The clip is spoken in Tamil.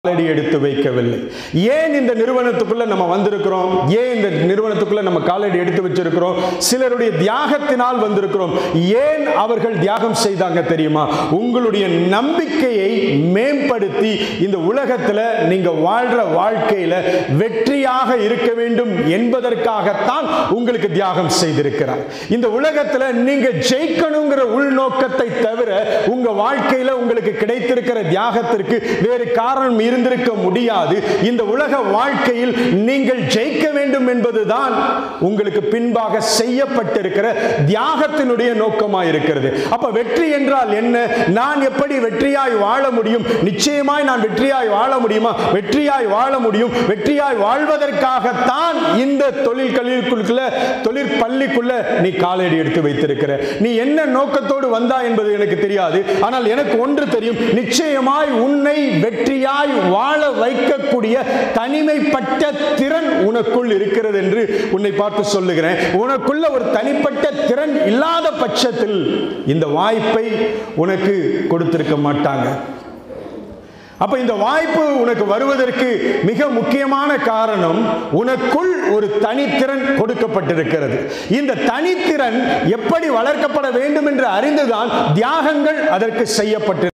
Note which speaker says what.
Speaker 1: காலடி எடுத்து வைக்கவில்லை ஏன் இந்த நிறுவனத்துக்குள்ள நம்ம வந்திருக்கிறோம் ஏன் இந்த நிறுவனத்துக்குள்ள நம்ம காலடி எடுத்து வச்சிருக்கிறோம் சிலருடைய தியாகத்தினால் வந்திருக்கிறோம் ஏன் அவர்கள் தியாகம் செய்தாங்க தெரியுமா உங்களுடைய நம்பிக்கையை மேம்படுத்தி இந்த உலகத்துல நீங்க வாழ்ற வாழ்க்கையில வெற்றியாக இருக்க வேண்டும் என்பதற்காகத்தான் உங்களுக்கு தியாகம் செய்திருக்கிறார் இந்த உலகத்துல நீங்க ஜெயிக்கணுங்கிற உள்நோக்கத்தை தவிர உங்க வாழ்க்கையில உங்களுக்கு கிடைத்திருக்கிற தியாகத்திற்கு வேறு காரணம் இருந்திருக்க முடியாது இந்த உலக வாழ்க்கையில் நீங்கள் ஜெயிக்க வேண்டும் என்பதுதான் உங்களுக்கு பின்பாக செய்யப்பட்டிருக்கிற தியாகத்தினுடைய நோக்கமாக இருக்கிறது அப்ப வெற்றி என்றால் என்ன நான் எப்படி வெற்றியாய் வாழ முடியும் நிச்சயமாய் நான் வெற்றியாய் வாழ முடியுமா வெற்றியாய் வாழ முடியும் வெற்றியாய் வாழ்வதற்காகத்தான் இந்த தொழிற்கல்விக்குள்ள தொழிற்பள்ளிக்குள்ள நீ காலடி எடுத்து வைத்திருக்கிற நீ என்ன நோக்கத்தோடு வந்தா என்பது எனக்கு தெரியாது ஆனால் எனக்கு ஒன்று தெரியும் நிச்சயமாய் உன்னை வெற்றியாய் வாழ வைக்கக்கூடிய தனிமைப்பட்ட திறன் உனக்குள் இருக்கிறது என்று உன்னை பார்த்து சொல்லுகிறேன் உனக்குள்ள ஒரு தனிப்பட்ட திறன் இல்லாத பட்சத்தில் இந்த வாய்ப்பை உனக்கு கொடுத்திருக்க மாட்டாங்க அப்ப இந்த வாய்ப்பு உனக்கு வருவதற்கு மிக முக்கியமான காரணம் உனக்குள் ஒரு தனித்திறன் கொடுக்கப்பட்டிருக்கிறது இந்த தனித்திறன் எப்படி வளர்க்கப்பட வேண்டும் என்று அறிந்துதான் தியாகங்கள் அதற்கு செய்யப்பட்டு